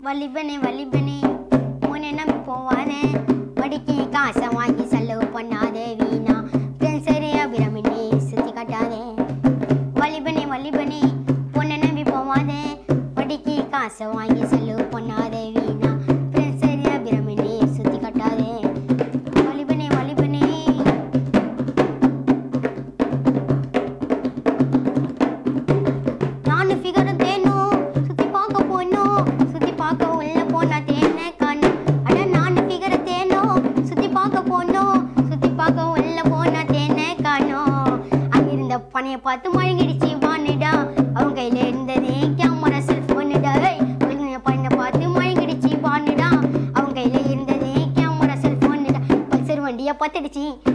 வலிபனே வலிபனே உன்னை நம்பி போவானே வடிக்கு காசை வாங்கி செலவு பண்ணாதே வீணா சரி அபிரமினே சுத்தி காட்டாதே வலிபனே வலிபனே உன்னை நம்பி போவாதே வடிக்கு காசை வாங்கி செலவு பண்ணாதே வீணா சரி அபிரமினே சுத்தி காட்டாதே வலிபனே வலிபனே நானு ஃபிகர் தேனும் சுத்தி பார்க்க போனோம் சுத்தி பார்க்க உள்ள போனா தேனை காணும் அட நானு ஃபிகர் தேனும் சுத்தி பார்க்க போனோம் சுத்தி பார்க்க உள்ள போனா தேனை காணும் அங்கிருந்த பனைய பார்த்து மழுங்கிடுச்சு வானிடா அவங்க கையில இருந்ததே கேமரா செல்போனுடா அவங்க பையனை பார்த்து மழுங்கிடுச்சு வானிடா அவங்க கையில இருந்ததே கேமரா செல்போனுடா பல்சர் வண்டியை பார்த்துடுச்சு